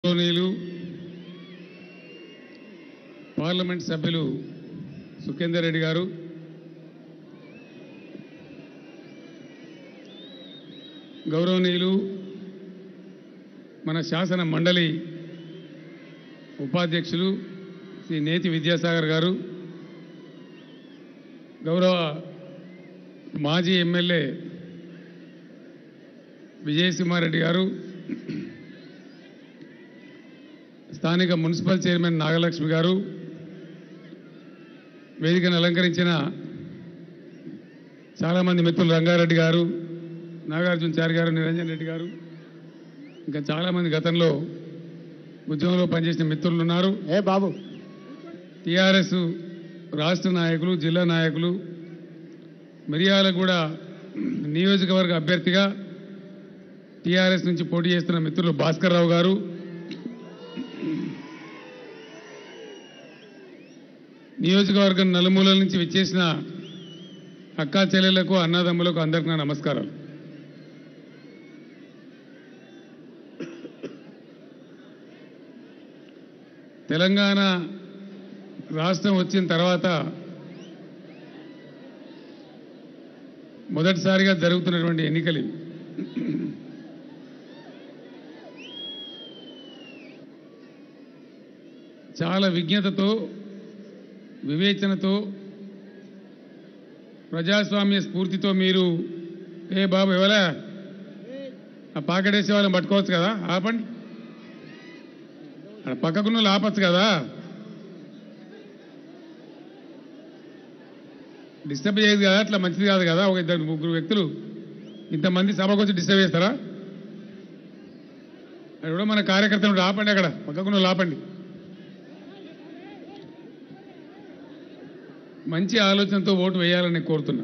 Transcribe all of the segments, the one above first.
గౌరవనీయులు పార్లమెంట్ సభ్యులు సుఖేందర్ రెడ్డి గారు గౌరవనీయులు మన శాసన మండలి ఉపాధ్యక్షులు శ్రీ నేతి విద్యాసాగర్ గారు గౌరవ మాజీ ఎమ్మెల్యే విజయసింహారెడ్డి గారు స్థానిక మున్సిపల్ చైర్మన్ నాగలక్ష్మి గారు వేదికను అలంకరించిన చాలామంది మిత్రులు రంగారెడ్డి గారు నాగార్జున చారి గారు నిరంజన్ రెడ్డి గారు ఇంకా చాలామంది గతంలో ఉద్యమంలో పనిచేసిన మిత్రులు ఉన్నారు ఏ బాబు టీఆర్ఎస్ రాష్ట్ర నాయకులు జిల్లా నాయకులు మిరియాలగూడ నియోజకవర్గ అభ్యర్థిగా టీఆర్ఎస్ నుంచి పోటీ చేస్తున్న మిత్రులు భాస్కర్ రావు గారు నియోజకవర్గం నలుమూలల నుంచి విచ్చేసిన అక్కా చెల్లెళ్లకు అన్నదమ్ములకు అందరికీ నా నమస్కారాలు తెలంగాణ రాష్ట్రం వచ్చిన తర్వాత మొదటిసారిగా జరుగుతున్నటువంటి ఎన్నికలు ఇవి. చాలా విజ్ఞతతో వివేచనతో ప్రజాస్వామ్య స్ఫూర్తితో మీరు ఏ బాబు ఎవరా ఆ పాకెటేసే వాళ్ళని పట్టుకోవచ్చు కదా ఆపండి అక్కడ పక్కకున్న వాళ్ళు ఆపచ్చు కదా డిస్టర్బ్ చేయదు కదా అట్లా మంచిది కాదు కదా ఒక ఇద్దరు ముగ్గురు వ్యక్తులు ఇంతమంది సభకు వచ్చి డిస్టర్బ్ చేస్తారా అది కూడా మన కార్యకర్తలు ఆపండి అక్కడ పక్కకున్న వాళ్ళు ఆపండి మంచి ఆలోచనతో ఓటు వేయాలని కోరుతున్నా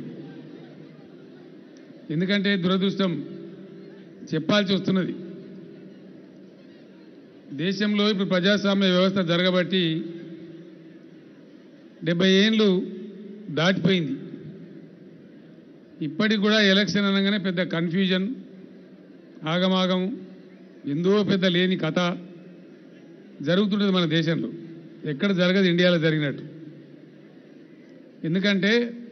ఎందుకంటే దురదృష్టం చెప్పాల్సి వస్తున్నది దేశంలో ఇప్పుడు ప్రజాస్వామ్య వ్యవస్థ జరగబట్టి డెబ్బై ఏళ్ళు దాటిపోయింది ఇప్పటికి కూడా ఎలక్షన్ అనగానే పెద్ద కన్ఫ్యూజన్ ఆగమాగం ఎందో పెద్ద లేని కథ జరుగుతుంటుంది మన దేశంలో ఎక్కడ జరగదు ఇండియాలో జరిగినట్టు ఎందుకంటే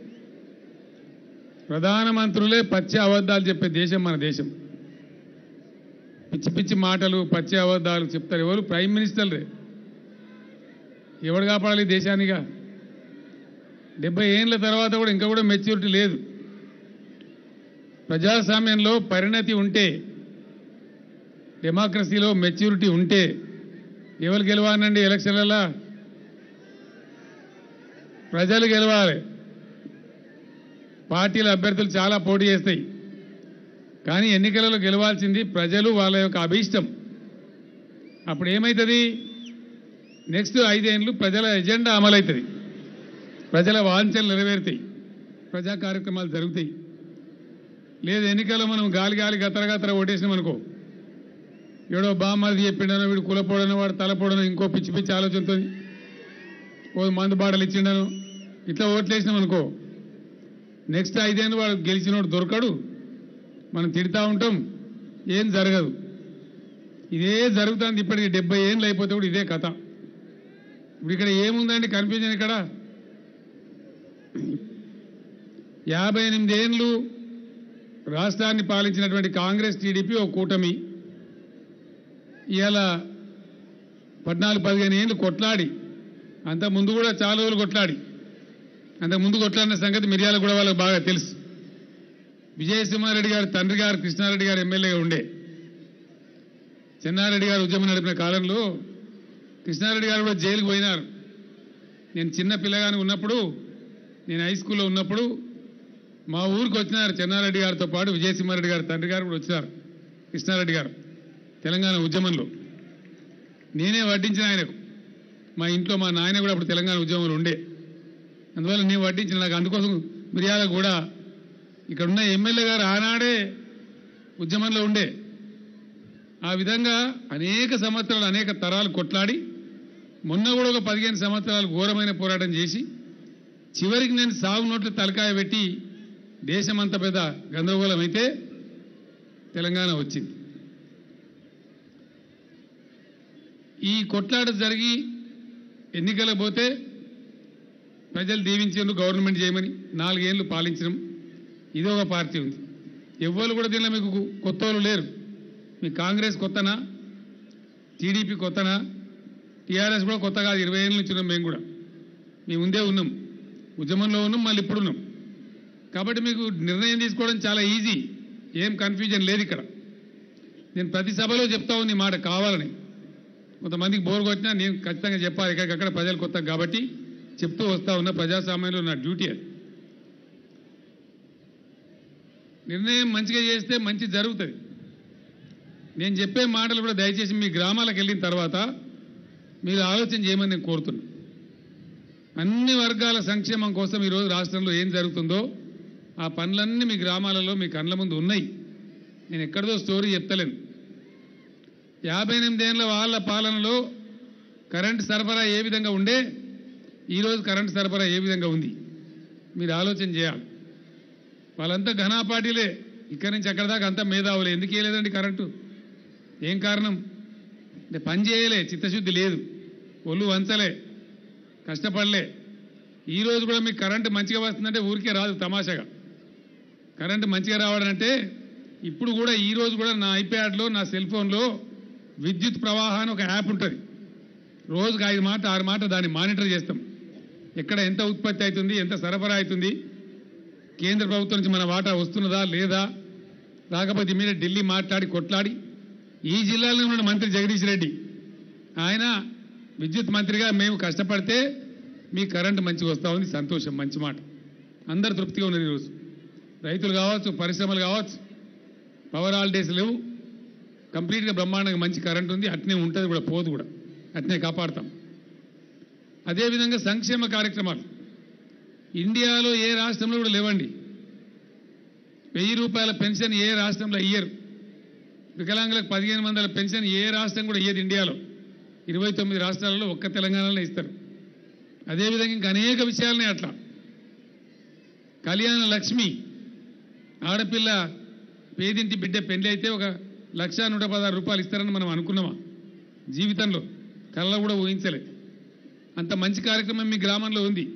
ప్రధానమంత్రులే పచ్చి అబద్ధాలు చెప్పే దేశం మన దేశం పిచ్చి పిచ్చి మాటలు పచ్చి అబద్ధాలు చెప్తారు ఎవరు ప్రైమ్ మినిస్టర్లే ఎవడు కాపాడాలి ఈ దేశానిగా డెబ్బై ఏళ్ళ తర్వాత కూడా ఇంకా కూడా మెచ్యూరిటీ లేదు ప్రజాస్వామ్యంలో పరిణతి ఉంటే డెమోక్రసీలో మెచ్యూరిటీ ఉంటే ఎవరు గెలవాలండి ఎలక్షన్లలో ప్రజలు గెలవాలి పార్టీల అభ్యర్థులు చాలా పోటీ చేస్తాయి కానీ ఎన్నికలలో గెలవాల్సింది ప్రజలు వాళ్ళ యొక్క అభీష్టం అప్పుడు ఏమవుతుంది నెక్స్ట్ ఐదేళ్ళు ప్రజల ఎజెండా అమలవుతుంది ప్రజల వాంఛలు నెరవేరుతాయి ప్రజా కార్యక్రమాలు జరుగుతాయి లేదు ఎన్నికల్లో మనం గాలి గాలి గతర గతర ఓటేసినాం అనుకో ఎవడో బామ్మది చెప్పిండనో వీడు కులపోడనో వాడు తలపోడనో ఇంకో పిచ్చి పిచ్చి ఆలోచనతో ఓ మందు బాటలు ఇచ్చిండను ఇట్లా ఓట్లేసినాం అనుకో నెక్స్ట్ ఐదేళ్ళు వాడు గెలిచినోడు దొరకడు మనం తిడతా ఉంటాం ఏం జరగదు ఇదే జరుగుతుంది ఇప్పటికి డెబ్బై ఏళ్ళు అయిపోతే కూడా ఇదే కథ ఇప్పుడు ఇక్కడ ఏముందండి కన్ఫ్యూజన్ ఇక్కడ యాభై ఎనిమిది ఏళ్ళు రాష్ట్రాన్ని పాలించినటువంటి కాంగ్రెస్ టీడీపీ ఒక కూటమి ఇవాళ పద్నాలుగు పదిహేను ఏళ్ళు కొట్లాడి అంత ముందు కూడా చాలా రోజులు కొట్లాడి అంతకు ముందు కొట్లాడిన సంగతి మిర్యాల కూడా వాళ్ళకి బాగా తెలుసు విజయసింహారెడ్డి గారు తండ్రి గారు కృష్ణారెడ్డి గారు ఎమ్మెల్యేగా ఉండే చెన్నారెడ్డి గారు ఉద్యమం నడిపిన కాలంలో కృష్ణారెడ్డి గారు కూడా జైలుకు పోయినారు నేను చిన్న పిల్లగాని ఉన్నప్పుడు నేను హై స్కూల్లో ఉన్నప్పుడు మా ఊరికి వచ్చినారు చెన్నారెడ్డి గారితో పాటు విజయసింహారెడ్డి గారు తండ్రి గారు కూడా వచ్చినారు కృష్ణారెడ్డి గారు తెలంగాణ ఉద్యమంలో నేనే వడ్డించిన ఆయనకు మా ఇంట్లో మా నాయన కూడా అప్పుడు తెలంగాణ ఉద్యమంలో ఉండే అందువల్ల నేను వడ్డించిన నాకు అందుకోసం మిర్యాల కూడా ఇక్కడ ఉన్న ఎమ్మెల్యే గారు ఆనాడే ఉద్యమంలో ఉండే ఆ విధంగా అనేక సంవత్సరాలు అనేక తరాలు కొట్లాడి మొన్న కూడా ఒక పదిహేను సంవత్సరాలు ఘోరమైన పోరాటం చేసి చివరికి నేను సాగు నోట్లు తలకాయ పెట్టి దేశమంత పెద్ద గందరగోళం అయితే తెలంగాణ వచ్చింది ఈ కొట్లాట జరిగి ఎన్నికలకు పోతే ప్రజలు దీవించారు గవర్నమెంట్ చేయమని నాలుగేళ్లు పాలించడం ఇది ఒక పార్టీ ఉంది ఎవ్వరు కూడా దీనిలో మీకు కొత్త వాళ్ళు లేరు మీ కాంగ్రెస్ కొత్తనా టీడీపీ కొత్తనా టీఆర్ఎస్ కూడా కొత్త కాదు ఇరవై ఏళ్ళ నుంచి ఉన్నాం మేము కూడా మేము ముందే ఉన్నాం ఉద్యమంలో ఉన్నాం మళ్ళీ ఇప్పుడు ఉన్నాం కాబట్టి మీకు నిర్ణయం తీసుకోవడం చాలా ఈజీ ఏం కన్ఫ్యూజన్ లేదు ఇక్కడ నేను ప్రతి సభలో చెప్తా ఉంది ఈ మాట కావాలని కొంతమందికి బోర్ కొట్టినా నేను ఖచ్చితంగా చెప్పాలి ఎక్కడికక్కడ ప్రజలు కొత్త కాబట్టి చెప్తూ వస్తా ఉన్నా ప్రజాస్వామ్యంలో నా డ్యూటీ అది నిర్ణయం మంచిగా చేస్తే మంచి జరుగుతుంది నేను చెప్పే మాటలు కూడా దయచేసి మీ గ్రామాలకు వెళ్ళిన తర్వాత మీరు ఆలోచన చేయమని నేను కోరుతున్నా అన్ని వర్గాల సంక్షేమం కోసం ఈరోజు రాష్ట్రంలో ఏం జరుగుతుందో ఆ పనులన్నీ మీ గ్రామాలలో మీ కళ్ళ ముందు ఉన్నాయి నేను ఎక్కడిదో స్టోరీ చెప్తలేను యాభై ఎనిమిదేళ్ల వాళ్ళ పాలనలో కరెంటు సరఫరా ఏ విధంగా ఉండే ఈరోజు కరెంటు సరఫరా ఏ విధంగా ఉంది మీరు ఆలోచన చేయాలి వాళ్ళంతా ఘనా పార్టీలే ఇక్కడి నుంచి అక్కడ దాకా అంతా మేధావులే ఎందుకు వేయలేదండి కరెంటు ఏం కారణం అంటే పని చేయలే చిత్తశుద్ధి లేదు ఒళ్ళు వంచలే కష్టపడలే ఈ రోజు కూడా మీకు కరెంటు మంచిగా వస్తుందంటే ఊరికే రాదు తమాషగా కరెంటు మంచిగా రావడం అంటే ఇప్పుడు కూడా ఈ రోజు కూడా నా ఐప్యాడ్లో నా సెల్ ఫోన్లో విద్యుత్ ప్రవాహాన్ని ఒక యాప్ ఉంటుంది రోజుకు ఐదు మాట ఆరు మాట దాన్ని మానిటర్ చేస్తాం ఎక్కడ ఎంత ఉత్పత్తి అవుతుంది ఎంత సరఫరా అవుతుంది కేంద్ర ప్రభుత్వం నుంచి మన వాటా వస్తున్నదా లేదా రాకపోతే మీద ఢిల్లీ మాట్లాడి కొట్లాడి ఈ జిల్లాలో ఉన్న మంత్రి జగదీష్ రెడ్డి ఆయన విద్యుత్ మంత్రిగా మేము కష్టపడితే మీ కరెంటు మంచిగా వస్తూ ఉంది సంతోషం మంచి మాట అందరు తృప్తిగా ఉన్నది ఈరోజు రైతులు కావచ్చు పరిశ్రమలు కావచ్చు పవర్ హాలిడేస్ లేవు కంప్లీట్గా బ్రహ్మాండంగా మంచి కరెంట్ ఉంది అట్నే ఉంటుంది కూడా పోదు కూడా అట్నే కాపాడతాం అదేవిధంగా సంక్షేమ కార్యక్రమాలు ఇండియాలో ఏ రాష్ట్రంలో కూడా లేవండి వెయ్యి రూపాయల పెన్షన్ ఏ రాష్ట్రంలో ఇయ్యరు వికలాంగులకు పదిహేను వందల పెన్షన్ ఏ రాష్ట్రం కూడా ఇయ్యదు ఇండియాలో ఇరవై తొమ్మిది రాష్ట్రాలలో ఒక్క తెలంగాణలో ఇస్తారు అదేవిధంగా ఇంకా అనేక విషయాలనే అట్లా కళ్యాణ లక్ష్మి ఆడపిల్ల పేదింటి బిడ్డ పెళ్లి అయితే ఒక లక్ష నూట పదహారు రూపాయలు ఇస్తారని మనం అనుకున్నామా జీవితంలో కళ్ళలో కూడా ఊహించలే అంత మంచి కార్యక్రమం మీ గ్రామంలో ఉంది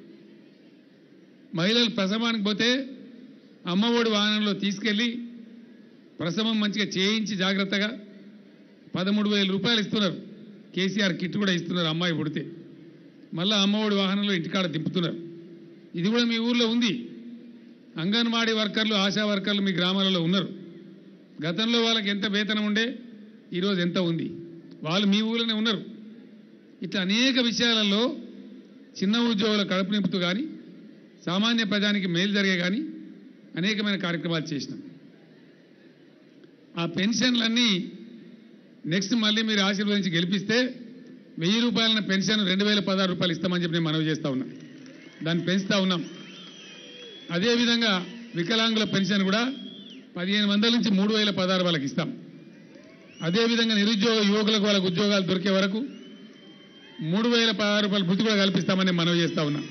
మహిళలు ప్రసవానికి పోతే అమ్మఒడి వాహనంలో తీసుకెళ్ళి ప్రసవం మంచిగా చేయించి జాగ్రత్తగా పదమూడు వేల రూపాయలు ఇస్తున్నారు కేసీఆర్ కిట్ కూడా ఇస్తున్నారు అమ్మాయి పుడితే మళ్ళా అమ్మఒడి వాహనంలో ఇంటికాడ దింపుతున్నారు ఇది కూడా మీ ఊర్లో ఉంది అంగన్వాడీ వర్కర్లు ఆశా వర్కర్లు మీ గ్రామాలలో ఉన్నారు గతంలో వాళ్ళకి ఎంత వేతనం ఉండే ఈరోజు ఎంత ఉంది వాళ్ళు మీ ఊళ్ళోనే ఉన్నారు ఇట్లా అనేక విషయాలలో చిన్న ఉద్యోగుల కడుపు నింపుతూ కానీ సామాన్య ప్రజానికి మేలు జరిగే కానీ అనేకమైన కార్యక్రమాలు చేసినాం ఆ పెన్షన్లన్నీ నెక్స్ట్ మళ్ళీ మీరు ఆశీర్వదించి గెలిపిస్తే వెయ్యి రూపాయల పెన్షన్ రెండు వేల పదహారు రూపాయలు ఇస్తామని చెప్పి నేను మనవి చేస్తా ఉన్నా దాన్ని పెంచుతా ఉన్నాం అదేవిధంగా వికలాంగుల పెన్షన్ కూడా పదిహేను వందల నుంచి మూడు వేల పదహారు వాళ్ళకి ఇస్తాం అదేవిధంగా నిరుద్యోగ యువకులకు వాళ్ళకు ఉద్యోగాలు దొరికే వరకు మూడు వేల పదహారు రూపాయలు భృతి కూడా కల్పిస్తామని మనవి చేస్తా ఉన్నా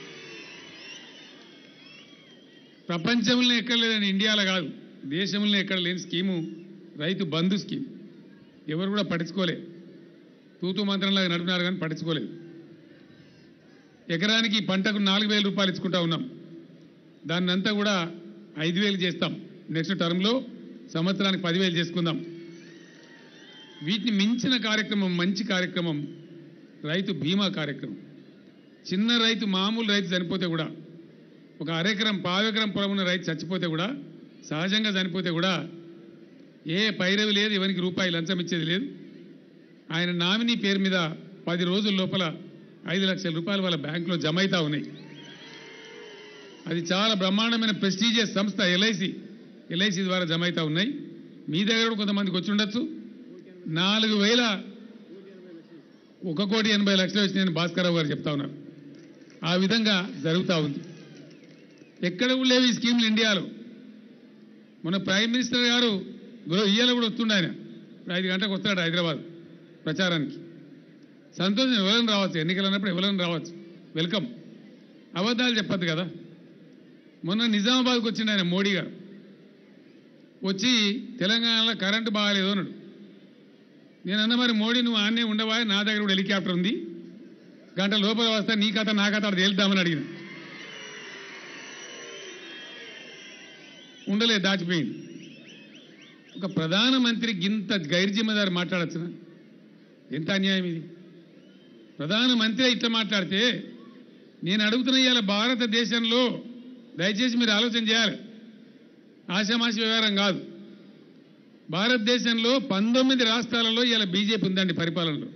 ప్రపంచంలో ఎక్కడ లేదండి ఇండియాలో కాదు దేశంలో ఎక్కడ లేని స్కీము రైతు బంధు స్కీమ్ ఎవరు కూడా పట్టించుకోలే తూతు మంత్రంలాగా నడిపినారు కానీ పట్టించుకోలేదు ఎకరానికి పంటకు నాలుగు వేల రూపాయలు ఇచ్చుకుంటా ఉన్నాం దాన్ని అంతా కూడా ఐదు వేలు చేస్తాం నెక్స్ట్ టర్మ్లో సంవత్సరానికి పదివేలు చేసుకుందాం వీటిని మించిన కార్యక్రమం మంచి కార్యక్రమం రైతు బీమా కార్యక్రమం చిన్న రైతు మామూలు రైతు చనిపోతే కూడా ఒక అరెకరం పావెకరం పొలం ఉన్న రైతు చచ్చిపోతే కూడా సహజంగా చనిపోతే కూడా ఏ పైరవి లేదు ఎవరికి రూపాయి లంచం ఇచ్చేది లేదు ఆయన నామినీ పేరు మీద పది రోజుల లోపల ఐదు లక్షల రూపాయలు వాళ్ళ బ్యాంకులో జమ అవుతా ఉన్నాయి అది చాలా బ్రహ్మాండమైన ప్రెస్టీజియస్ సంస్థ ఎల్ఐసి ఎల్ఐసి ద్వారా జమ అవుతా ఉన్నాయి మీ దగ్గర కూడా కొంతమందికి వచ్చి ఉండొచ్చు నాలుగు వేల ఒక కోటి ఎనభై లక్షలు వచ్చి నేను భాస్కరరావు గారు చెప్తా ఉన్నారు ఆ విధంగా జరుగుతూ ఉంది ఎక్కడ కూడా లేవు ఈ స్కీమ్లు ఇండియాలో మన ప్రైమ్ మినిస్టర్ గారు గో- ఇయ్యాల కూడా వస్తుండే ఆయన ఇప్పుడు ఐదు గంటలకు వస్తాడు హైదరాబాద్ ప్రచారానికి సంతోషం ఎవరైనా రావచ్చు ఎన్నికలు అన్నప్పుడు ఎవరైనా రావచ్చు వెల్కమ్ అబద్ధాలు చెప్పద్దు కదా మొన్న నిజామాబాద్కి వచ్చిండు ఆయన మోడీ గారు వచ్చి తెలంగాణలో కరెంటు బాగాలేదు అన్నాడు నేను అన్న మరి మోడీ నువ్వు ఆన్నే ఉండవా నా దగ్గర కూడా హెలికాప్టర్ ఉంది గంట లోపల వస్తా నీ కథ నా కథ అది తేలుద్దామని అడిగిన ఉండలేదు దాచిపోయింది ఒక ప్రధానమంత్రి గింత గైర్జిమ్మదారు మాట్లాడచ్చునా ఎంత అన్యాయం ఇది ప్రధానమంత్రి ఇట్లా మాట్లాడితే నేను అడుగుతున్న ఇవాళ భారతదేశంలో దయచేసి మీరు ఆలోచన చేయాలి ఆశామాషి వ్యవహారం కాదు భారతదేశంలో పంతొమ్మిది రాష్ట్రాలలో ఇలా బీజేపీ ఉందండి పరిపాలనలో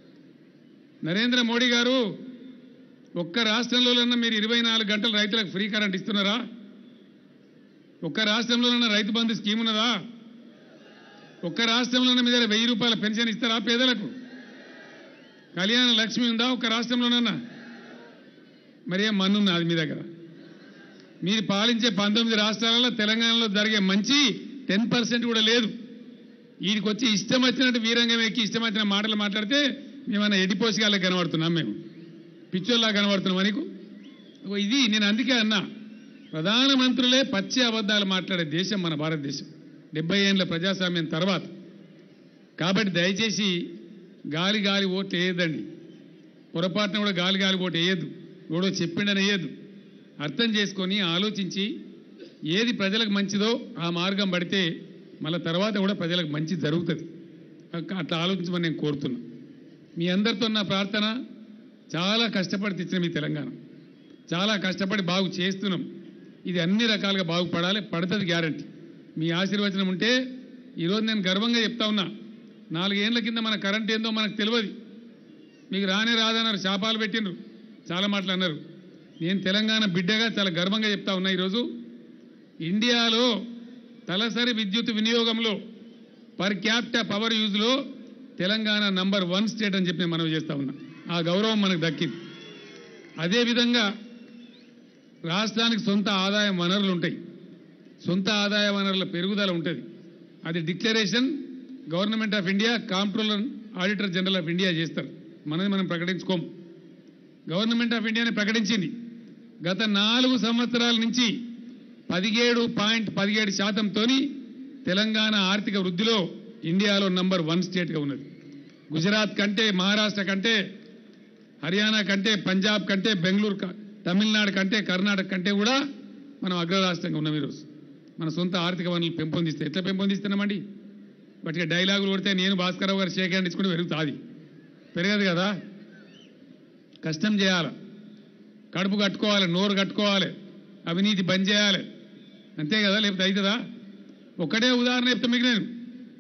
నరేంద్ర మోడీ గారు ఒక్క రాష్ట్రంలోనన్నా మీరు ఇరవై నాలుగు గంటలు రైతులకు ఫ్రీ కరెంట్ ఇస్తున్నారా ఒక్క రాష్ట్రంలోనన్నా రైతు బంధు స్కీమ్ ఉన్నదా ఒక్క రాష్ట్రంలోనే మీ దగ్గర వెయ్యి రూపాయల పెన్షన్ ఇస్తారా పేదలకు కళ్యాణ లక్ష్మి ఉందా ఒక్క రాష్ట్రంలోనన్నా మరి ఏం మన్ను ఉన్నది మీ దగ్గర మీరు పాలించే పంతొమ్మిది రాష్ట్రాలలో తెలంగాణలో జరిగే మంచి టెన్ పర్సెంట్ కూడా లేదు వీడికి వచ్చి ఇష్టం వచ్చినట్టు వీరంగం ఎక్కి ఇష్టం వచ్చిన మాటలు మాట్లాడితే మేమన్నా ఎడిపోసిగాళ్ళకి కనబడుతున్నాం మేము పిచ్చోళ్ళగా కనబడుతున్నాం నీకు ఓ ఇది నేను అందుకే అన్నా ప్రధానమంత్రులే పచ్చి అబద్ధాలు మాట్లాడే దేశం మన భారతదేశం డెబ్బై ఏళ్ళ ప్రజాస్వామ్యం తర్వాత కాబట్టి దయచేసి గాలి గాలి ఓట్లు వేయద్దండి పొరపాటున కూడా గాలి గాలి ఓటు వేయద్దు ఎవడో చెప్పిండని వేయద్దు అర్థం చేసుకొని ఆలోచించి ఏది ప్రజలకు మంచిదో ఆ మార్గం పడితే మళ్ళీ తర్వాత కూడా ప్రజలకు మంచి జరుగుతుంది అక్క- అట్లా ఆలోచించమని నేను కోరుతున్నా మీ అందరితో నా ప్రార్థన చాలా కష్టపడి తెచ్చిన మీ తెలంగాణ చాలా కష్టపడి బాగు చేస్తున్నాం ఇది అన్ని రకాలుగా బాగుపడాలి పడుతుంది గ్యారంటీ మీ ఆశీర్వచనం ఉంటే ఈరోజు నేను గర్వంగా చెప్తా ఉన్నా నాలుగేళ్ల కింద మన కరెంట్ ఏందో మనకు తెలియదు మీకు రానే రాదన్నారు శాపాలు పెట్టిండ్రు చాలా మాటలు అన్నారు నేను తెలంగాణ బిడ్డగా చాలా గర్వంగా చెప్తా ఉన్నా ఈరోజు ఇండియాలో తలసరి విద్యుత్ వినియోగంలో పర్ క్యాపిటా పవర్ యూజ్లో తెలంగాణ నంబర్ వన్ స్టేట్ అని చెప్పి నేను మనవి చేస్తా ఉన్నా ఆ గౌరవం మనకు దక్కింది అదేవిధంగా రాష్ట్రానికి సొంత ఆదాయ వనరులు ఉంటాయి సొంత ఆదాయ వనరుల పెరుగుదల ఉంటుంది అది declaration government of India comptroller auditor general of India చేస్తారు మనది మనం ప్రకటించుకోం గవర్నమెంట్ ఆఫ్ ఇండియాని ప్రకటించింది గత నాలుగు సంవత్సరాల నుంచి పదిహేడు పాయింట్ పదిహేడు శాతంతో తెలంగాణ ఆర్థిక వృద్ధిలో ఇండియాలో నంబర్ వన్ స్టేట్గా ఉన్నది గుజరాత్ కంటే మహారాష్ట్ర కంటే హర్యానా కంటే పంజాబ్ కంటే బెంగళూరు క- తమిళనాడు కంటే కర్ణాటక కంటే కూడా మనం అగ్రరాష్ట్రంగా ఉన్నాం ఈరోజు మన సొంత ఆర్థిక వనరులు పెంపొందిస్తే ఎట్లా పెంపొందిస్తున్నామండి వాటికి డైలాగులు కొడితే నేను భాస్కరరావు గారు షేక్ హ్యాండ్ ఇచ్చుకుంటే పెరుగుతుంది పెరగదు కదా కష్టం చేయాలి కడుపు కట్టుకోవాలి నోరు కట్టుకోవాలి అవినీతి బంద్ చేయాలి అంతే కదా లేకపోతే అవుతుందా ఒకటే ఉదాహరణ చెప్తా మీకు నేను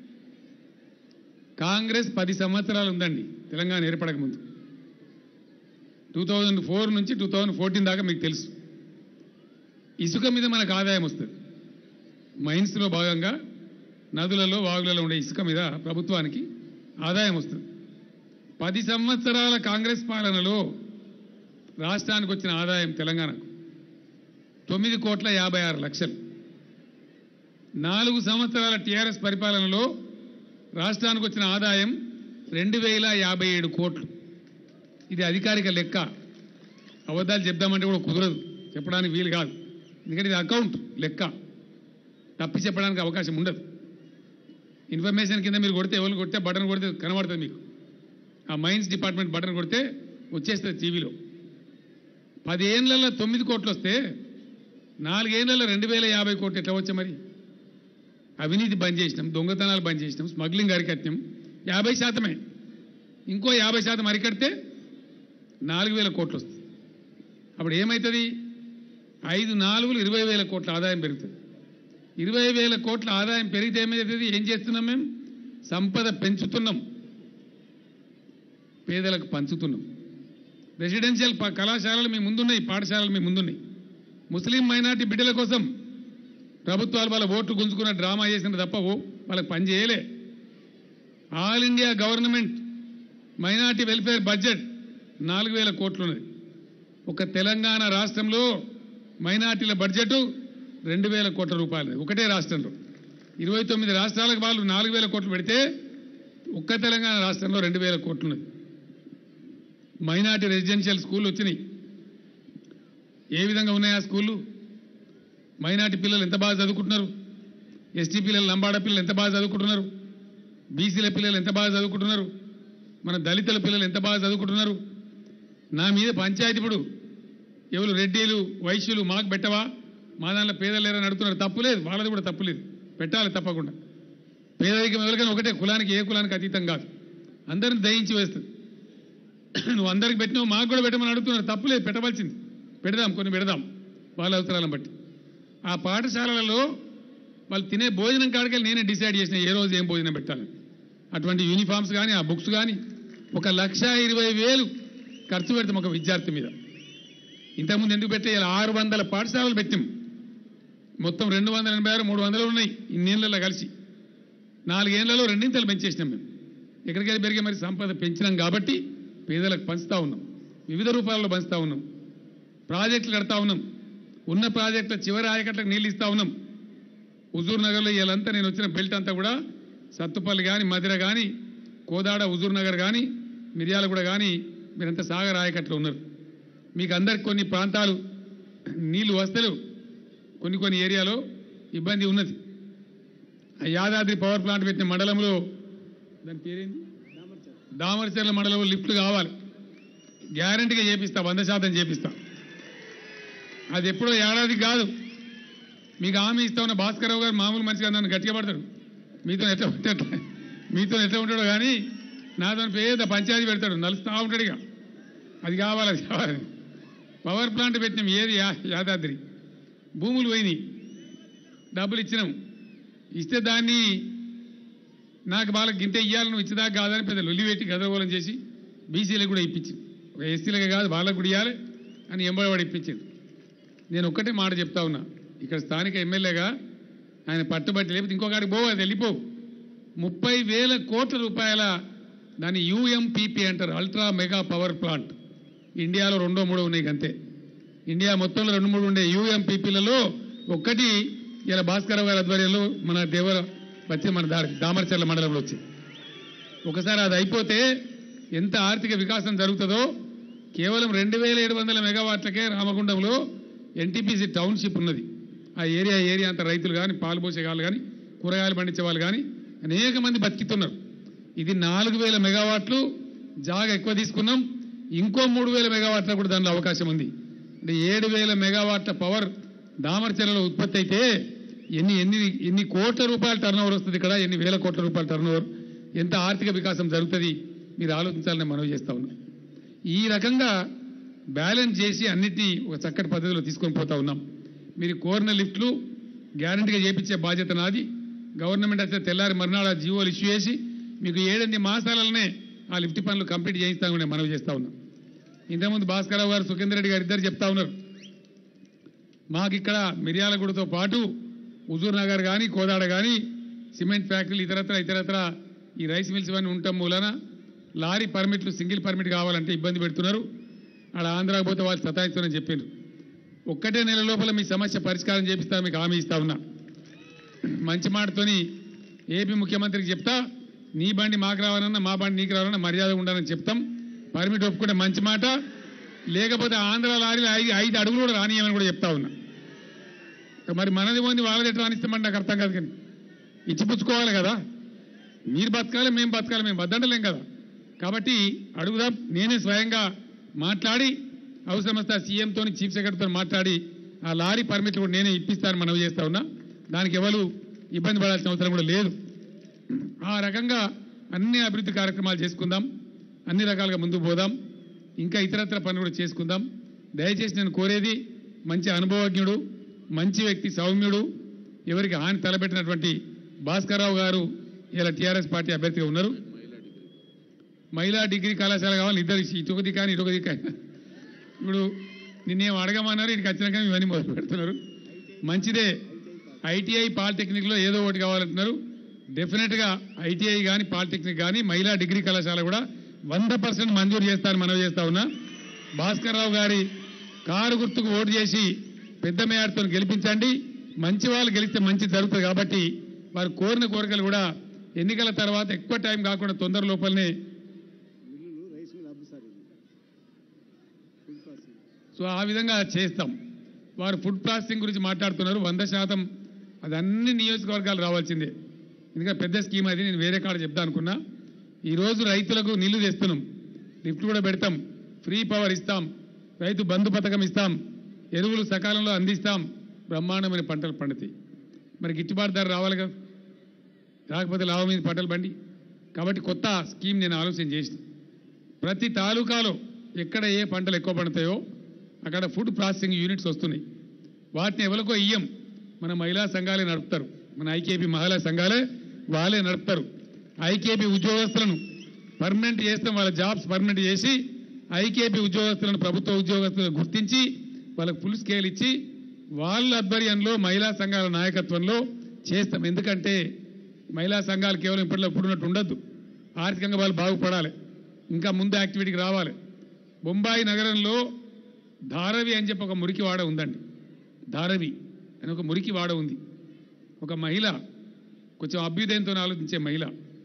కాంగ్రెస్ పది సంవత్సరాలు ఉందండి తెలంగాణ ఏర్పడక ముందు టూ థౌజండ్ ఫోర్ నుంచి టూ థౌజండ్ ఫోర్టీన్ దాకా మీకు తెలుసు ఇసుక మీద మనకు ఆదాయం వస్తుంది మైన్స్లో భాగంగా నదులలో వాగులలో ఉండే ఇసుక మీద ప్రభుత్వానికి ఆదాయం వస్తుంది పది సంవత్సరాల కాంగ్రెస్ పాలనలో రాష్ట్రానికి వచ్చిన ఆదాయం తెలంగాణకు తొమ్మిది కోట్ల యాభై ఆరు లక్షలు నాలుగు సంవత్సరాల టీఆర్ఎస్ పరిపాలనలో రాష్ట్రానికి వచ్చిన ఆదాయం రెండు వేల యాభై ఏడు కోట్లు ఇది అధికారిక లెక్క అబద్ధాలు చెప్దామంటే కూడా కుదరదు చెప్పడానికి వీలు కాదు ఎందుకంటే ఇది అకౌంట్ లెక్క తప్పి చెప్పడానికి అవకాశం ఉండదు ఇన్ఫర్మేషన్ కింద మీరు కొడితే ఎవరు కొడితే బటన్ కొడితే కనబడుతుంది మీకు ఆ మైన్స్ డిపార్ట్మెంట్ బటన్ కొడితే వచ్చేస్తుంది టీవీలో పదేళ్లలో తొమ్మిది కోట్లు వస్తే నాలుగేళ్లలో రెండు వేల యాభై కోట్లు ఎట్లా వచ్చా మరి అవినీతి బంద్ చేసినాం దొంగతనాలు బంద్ చేసినాం స్మగ్లింగ్ అరికట్టినాం యాభై శాతమే ఇంకో యాభై శాతం అరికడితే నాలుగు వేల కోట్లు వస్తుంది అప్పుడు ఏమవుతుంది ఐదు నాలుగులు ఇరవై వేల కోట్ల ఆదాయం పెరుగుతుంది ఇరవై వేల కోట్ల ఆదాయం పెరిగితే ఏమవుతుంది ఏం చేస్తున్నాం మేము సంపద పెంచుతున్నాం పేదలకు పంచుతున్నాం రెసిడెన్షియల్ ప- కళాశాలలు మీ ముందున్నాయి పాఠశాలలు మీ ముందున్నాయి ముస్లిం మైనార్టీ బిడ్డల కోసం ప్రభుత్వాలు వాళ్ళ ఓట్లు గుంజుకున్న డ్రామా చేసిన తప్ప ఓ- వాళ్ళకి పని చేయలే all India government minority welfare budget నాలుగు వేల కోట్లు ఉన్నది ఒక తెలంగాణ రాష్ట్రంలో మైనార్టీల బడ్జెట్ రెండు వేల కోట్ల రూపాయలు ఒకటే రాష్ట్రంలో ఇరవై తొమ్మిది రాష్ట్రాలకు వాళ్ళు నాలుగు వేల కోట్లు పెడితే ఒక్క తెలంగాణ రాష్ట్రంలో రెండు వేల కోట్లు ఉన్నది మైనార్టీ రెసిడెన్షియల్ స్కూల్ వచ్చినాయి ఏ విధంగా ఉన్నాయి ఆ స్కూళ్ళు మైనార్టీ పిల్లలు ఎంత బాగా చదువుకుంటున్నారు ఎస్టీ పిల్లలు లంబాడ పిల్లలు ఎంత బాగా చదువుకుంటున్నారు బీసీల పిల్లలు ఎంత బాగా చదువుకుంటున్నారు మన దళితుల పిల్లలు ఎంత బాగా చదువుకుంటున్నారు నా మీద పంచాయతీ ఇప్పుడు ఎవరు రెడ్డిలు వైశ్యులు మాకు పెట్టవా మా దాంట్లో పేదలు లేరని అడుగుతున్నారు తప్పు లేదు వాళ్ళది కూడా తప్పు లేదు పెట్టాలి తప్పకుండా పేదరికం ఎవరికైనా ఒకటే కులానికి ఏ కులానికి అతీతం కాదు అందరిని దయించి వేస్తుంది నువ్వు అందరికి పెట్టినావు మాకు కూడా పెట్టమని అడుగుతున్నారు తప్పులేదు పెట్టవలసింది పెడదాం కొన్ని పెడదాం వాళ్ళ అవసరాలను బట్టి ఆ పాఠశాలలలో వాళ్ళు తినే భోజనం కాడికెళ్ళి నేనే డిసైడ్ చేసిన ఏ రోజు ఏం భోజనం పెట్టాలని అటువంటి యూనిఫామ్స్ కానీ ఆ బుక్స్ కానీ ఒక లక్ష ఇరవై వేలు ఖర్చు పెడతాం ఒక విద్యార్థి మీద ఇంతకుముందు ఎందుకు పెట్టే ఇలా ఆరు వందల పాఠశాలలు పెట్టాం మొత్తం రెండు వందల ఎనభై ఆరు మూడు వందలు ఉన్నాయి ఇన్నేళ్లలో కలిసి నాలుగేళ్లలో రెండింతలు పెంచేసినాం మేము ఎక్కడికైనా పెరిగే మరి సంపద పెంచినాం కాబట్టి పేదలకు పంచుతా ఉన్నాం వివిధ రూపాలలో పంచుతా ఉన్నాం ప్రాజెక్టులు కడతా ఉన్నాం ఉన్న ప్రాజెక్టుల చివరి ఆయకట్లకు నీళ్ళు ఇస్తా ఉన్నాం హుజూర్ నగర్లో వీళ్ళంతా నేను వచ్చిన బెల్ట్ అంతా కూడా సత్తుపల్లి కానీ మధిర కానీ కోదాడ హుజూర్ నగర్ కానీ మిర్యాలగూడ కానీ మీరంతా సాగర్ ఆయకట్లో ఉన్నారు మీకు అందరికి కొన్ని ప్రాంతాలు నీళ్లు వస్తలేవు కొన్ని కొన్ని ఏరియాలో ఇబ్బంది ఉన్నది ఆ యాదాద్రి పవర్ ప్లాంట్ పెట్టిన మండలంలో దాని పేరేంది దామరచర్ల మండలంలో లిఫ్ట్లు కావాలి గ్యారంటీగా చేపిస్తా వంద శాతం చేపిస్తా అది ఎప్పుడో ఏడాది కాదు మీకు హామీ ఇస్తా ఉన్న భాస్కరరావు గారు మామూలు మనిషిగా నన్ను గట్టిగా పడతాడు మీతో ఎట్లా ఉంటే అట్లా. మీతో ఎట్లా ఉంటాడో కానీ నాతో పేద పంచాయతీ పెడతాడు నలుస్తా ఉంటాడు ఇక అది కావాలి అది కావాలి పవర్ ప్లాంట్ పెట్టినాం ఏది యా- యాదాద్రి భూములు పోయినాయి డబ్బులు ఇచ్చినాం ఇస్తే దాన్ని నాకు వాళ్ళకి గింత ఇయ్యాలని నువ్వు ఇచ్చేదాకా కాదని పెద్ద లొల్లి పెట్టి గదరగోళం చేసి బీసీలకు కూడా ఇప్పించింది ఒక ఎస్సీలకు కాదు వాళ్ళకు కూడా ఇవ్వాలి అని ఎంబడవాడు ఇప్పించింది నేను ఒక్కటే మాట చెప్తా ఉన్నా ఇక్కడ స్థానిక ఎమ్మెల్యేగా ఆయన పట్టుబట్టి లేకపోతే ఇంకొకటికి పోవు అది వెళ్ళిపోవు ముప్పై వేల కోట్ల రూపాయల దాన్ని యూఎంపీపీ అంటారు అల్ట్రా మెగా పవర్ ప్లాంట్ ఇండియాలో రెండో మూడో ఉన్నాయి అంతే ఇండియా మొత్తంలో రెండు మూడు ఉండే యూఎంపీపీలలో ఒక్కటి ఇలా భాస్కరరావు గారి ఆధ్వర్యంలో మన దేవర వచ్చి మన దా దామరచర్ల మండలంలో వచ్చింది ఒకసారి అది అయిపోతే ఎంత ఆర్థిక వికాసం జరుగుతుందో కేవలం రెండు వేల ఏడు వందల మెగావాట్లకే రామగుండంలో ఎన్టీపీసీ టౌన్షిప్ ఉన్నది ఆ ఏరియా ఏరియా అంతా రైతులు కానీ పాలు పోసే వాళ్ళు కానీ కూరగాయలు పండించే వాళ్ళు కానీ అనేక మంది బతికితున్నారు ఇది నాలుగు వేల మెగావాట్లు జాగా ఎక్కువ తీసుకున్నాం ఇంకో మూడు వేల మెగావాట్ల కూడా దానిలో అవకాశం ఉంది అంటే ఏడు వేల మెగావాట్ల పవర్ దామరచర్లలో ఉత్పత్తి అయితే ఎన్ని ఎన్ని ఎన్ని కోట్ల రూపాయల టర్న్ వస్తుంది ఇక్కడ ఎన్ని వేల కోట్ల రూపాయల టర్న్ ఎంత ఆర్థిక వికాసం జరుగుతుంది మీరు ఆలోచించాలని మనవి చేస్తా ఉన్నాం ఈ రకంగా బ్యాలెన్స్ చేసి అన్నిటినీ ఒక చక్కటి పద్ధతిలో తీసుకొని పోతా ఉన్నాం మీరు కోరిన లిఫ్ట్లు గ్యారంటీగా చేపించే బాధ్యత నాది గవర్నమెంట్ అయితే తెల్లారి మర్నాడు ఆ జీవోలు ఇష్యూ చేసి మీకు ఏడెనిమిది మాసాలనే ఆ లిఫ్ట్ పనులు కంప్లీట్ చేయిస్తామని నేను మనవి చేస్తా ఉన్నాం ఇంతకుముందు భాస్కరరావు గారు సుఖేందర్ రెడ్డి గారు ఇద్దరు చెప్తా ఉన్నారు మాకు ఇక్కడ మిర్యాలగూడతో పాటు హుజూర్ నగర్ కానీ కోదాడ కానీ సిమెంట్ ఫ్యాక్టరీలు ఇతరత్ర ఇతరత్ర ఈ రైస్ మిల్స్ ఇవన్నీ ఉండటం మూలన లారీ పర్మిట్లు సింగిల్ పర్మిట్ కావాలంటే ఇబ్బంది పెడుతున్నారు ఆడ ఆంధ్రాకి పోతే వాళ్ళు సతాయిస్తారని చెప్పిండ్రు ఒక్కటే నెల లోపల మీ సమస్య పరిష్కారం చేపిస్తా మీకు హామీ ఇస్తా ఉన్నా మంచి మాటతోని ఏపీ ముఖ్యమంత్రికి చెప్తా నీ బండి మాకు రావాలన్నా మా బండి నీకు రావాలన్నా మర్యాద ఉండాలని చెప్తాం పర్మిట్ ఒప్పుకుంటే మంచి మాట లేకపోతే ఆంధ్ర లారీలు ఐదు ఐదు అడుగులు కూడా రానియమని కూడా చెప్తా ఉన్నా మరి మనది పోంది వాళ్ళది ఎట్లా రానిస్తామంటే నాకు అర్థం కాదు కానీ ఇచ్చిపుచ్చుకోవాలి కదా మీరు బతకాలి మేము బతకాలి మేము వద్దంటలేం కదా కాబట్టి అడుగుదాం నేనే స్వయంగా మాట్లాడి అవసరమస్తే సీఎంతో చీఫ్ సెక్రటరీతో మాట్లాడి ఆ లారీ పర్మిట్లు కూడా నేనే ఇప్పిస్తానని మనవి చేస్తా ఉన్నా దానికి ఎవరు ఇబ్బంది పడాల్సిన అవసరం కూడా లేదు ఆ రకంగా అన్ని అభివృద్ధి కార్యక్రమాలు చేసుకుందాం అన్ని రకాలుగా ముందుకు పోదాం ఇంకా ఇతరత్ర పనులు కూడా చేసుకుందాం దయచేసి నేను కోరేది మంచి అనుభవజ్ఞుడు మంచి వ్యక్తి సౌమ్యుడు ఎవరికి హాని తలపెట్టినటువంటి భాస్కర్రావు గారు ఇలా టీఆర్ఎస్ పార్టీ అభ్యర్థిగా ఉన్నారు మహిళా డిగ్రీ కళాశాల కావాలి ఇద్దరు ఇటొకటి కానీ ఇటొకటి కానీ ఇప్పుడు నిన్నేం అడగమన్నారు ఇక్కడికి వచ్చినాక ఇవన్నీ మొదలు పెడుతున్నారు మంచిదే ఐటీఐ పాలిటెక్నిక్లో ఏదో ఒకటి కావాలంటున్నారు డెఫినెట్గా ఐటీఐ కానీ పాలిటెక్నిక్ కానీ మహిళా డిగ్రీ కళాశాల కూడా వంద పర్సెంట్ మంజూరు చేస్తారని మనవి చేస్తా ఉన్నా భాస్కర్ రావు గారి కారు గుర్తుకు ఓటు చేసి పెద్ద మేయర్తో గెలిపించండి మంచి వాళ్ళు గెలిస్తే మంచి జరుగుతుంది కాబట్టి వారు కోరిన కోరికలు కూడా ఎన్నికల తర్వాత ఎక్కువ టైం కాకుండా తొందర లోపలనే మిల్లులు రైస్ మిల్ అబ్బు సార్ ఇది ఫుడ్ ప్రాసెసింగ్ సో ఆ విధంగా చేస్తాం వారు ఫుడ్ ప్రాసెసింగ్ గురించి మాట్లాడుతున్నారు వంద శాతం అది అన్ని నియోజకవర్గాలు రావాల్సిందే ఎందుకంటే పెద్ద స్కీమ్ అది నేను వేరే కాడ చెప్తా అనుకున్నా ఈరోజు రైతులకు నీళ్లు తెస్తున్నాం లిఫ్ట్ కూడా పెడతాం ఫ్రీ పవర్ ఇస్తాం రైతు బంధు పథకం ఇస్తాం ఎరువులు సకాలంలో అందిస్తాం బ్రహ్మాండమైన పంటలు పండుతాయి మరి గిట్టుబాటు ధర రావాలి కదా రాకపోతే లాభం మీద పంటలు బండి కాబట్టి కొత్త స్కీమ్ నేను ఆలోచన చేసిన ప్రతి తాలూకాలో ఎక్కడ ఏ పంటలు ఎక్కువ పండుతాయో అక్కడ ఫుడ్ ప్రాసెసింగ్ యూనిట్స్ వస్తున్నాయి వాటిని ఎవరికో ఇయ్యం మన మహిళా సంఘాలే నడుపుతారు మన ఐకేపీ మహిళా సంఘాలే వాళ్ళే నడుపుతారు ఐకేపీ ఉద్యోగస్తులను పర్మనెంట్ చేస్తాం వాళ్ళ జాబ్స్ పర్మనెంట్ చేసి ఐకేపీ ఉద్యోగస్తులను ప్రభుత్వ ఉద్యోగస్తులను గుర్తించి వాళ్ళకి ఫుల్ స్కేల్ ఇచ్చి వాళ్ళ ఆధ్వర్యంలో మహిళా సంఘాల నాయకత్వంలో చేస్తాం ఎందుకంటే మహిళా సంఘాలు కేవలం ఇప్పట్లో ఇప్పుడున్నట్టు ఉండొద్దు ఆర్థికంగా వాళ్ళు బాగుపడాలి ఇంకా ముందు యాక్టివిటీకి రావాలి బొంబాయి నగరంలో ధారవి అని చెప్పి ఒక మురికి వాడ ఉందండి ధారవి అని ఒక మురికి వాడ ఉంది ఒక మహిళ కొంచెం అభ్యుదయంతో ఆలోచించే మహిళ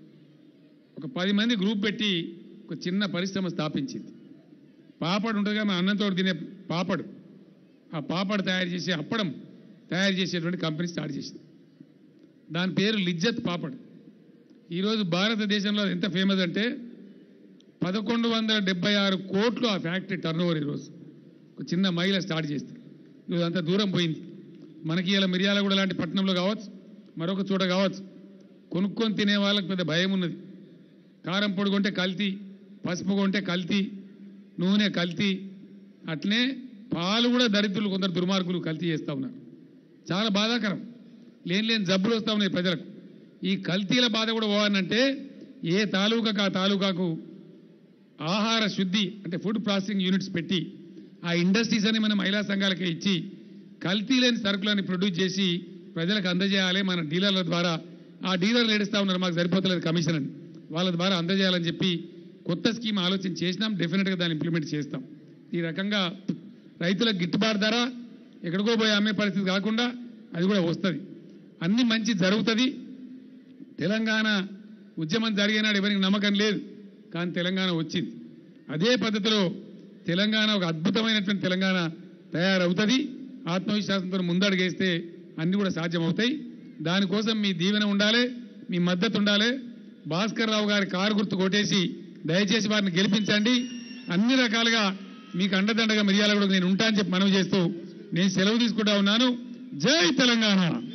ఒక పది మంది గ్రూప్ పెట్టి ఒక చిన్న పరిశ్రమ స్థాపించింది పాపడు ఉంటుందిగా మన అన్నంతో తినే పాపడు ఆ పాపడు తయారు చేసే అప్పడం తయారు చేసేటువంటి కంపెనీ స్టార్ట్ చేసింది దాని పేరు లిజ్జత్ పాపడ్ ఈరోజు భారతదేశంలో అది ఎంత ఫేమస్ అంటే పదకొండు వందల డెబ్బై ఆరు కోట్లు ఆ ఫ్యాక్టరీ టర్న్ ఓవర్ ఈరోజు ఒక చిన్న మహిళ స్టార్ట్ చేస్తే ఈరోజు అంత దూరం పోయింది మనకి ఇలా మిర్యాలగూడ లాంటి పట్టణంలో కావచ్చు మరొక చోట కావచ్చు కొనుక్కొని తినే వాళ్ళకి పెద్ద భయం ఉన్నది కారం పొడి కొంటే కల్తీ పసుపు కొంటే కల్తీ నూనె కల్తీ అట్లనే పాలు కూడా దరిద్రులు కొందరు దుర్మార్గులు కల్తీ చేస్తూ ఉన్నారు చాలా బాధాకరం లేని లేని జబ్బులు వస్తూ ఉన్నాయి ప్రజలకు ఈ కల్తీల బాధ కూడా పోవాలంటే ఏ తాలూకాకు ఆ తాలూకాకు ఆహార శుద్ధి అంటే ఫుడ్ ప్రాసెసింగ్ యూనిట్స్ పెట్టి ఆ ఇండస్ట్రీస్ అని మన మహిళా సంఘాలకే ఇచ్చి కల్తీ లేని సరుకులని ప్రొడ్యూస్ చేసి ప్రజలకు అందజేయాలి మన డీలర్ల ద్వారా ఆ డీలర్లు ఏడుస్తా ఉన్నారు మాకు సరిపోతలేదు కమిషన్ అని వాళ్ళ ద్వారా అందజేయాలని చెప్పి కొత్త స్కీమ్ ఆలోచన చేసినాం డెఫినెట్గా దాన్ని ఇంప్లిమెంట్ చేస్తాం ఈ రకంగా రైతులకు గిట్టుబాటు ధర ఎక్కడికో పోయి అమ్మే పరిస్థితి కాకుండా అది కూడా వస్తుంది అన్ని మంచి జరుగుతుంది తెలంగాణ ఉద్యమం జరిగినాడు ఎవరికి నమ్మకం లేదు కానీ తెలంగాణ వచ్చింది అదే పద్ధతిలో తెలంగాణ ఒక అద్భుతమైనటువంటి తెలంగాణ తయారవుతుంది ఆత్మవిశ్వాసంతో ముందడుగేస్తే అన్ని కూడా సాధ్యమవుతాయి దానికోసం మీ దీవెన ఉండాలి మీ మద్దతు ఉండాలి భాస్కర్ రావు గారి కారు గుర్తు కొట్టేసి దయచేసి వారిని గెలిపించండి అన్ని రకాలుగా మీకు అండదండగా మిర్యాల కూడా నేను ఉంటానని చెప్పి మనవి చేస్తూ నేను సెలవు తీసుకుంటా ఉన్నాను జై తెలంగాణ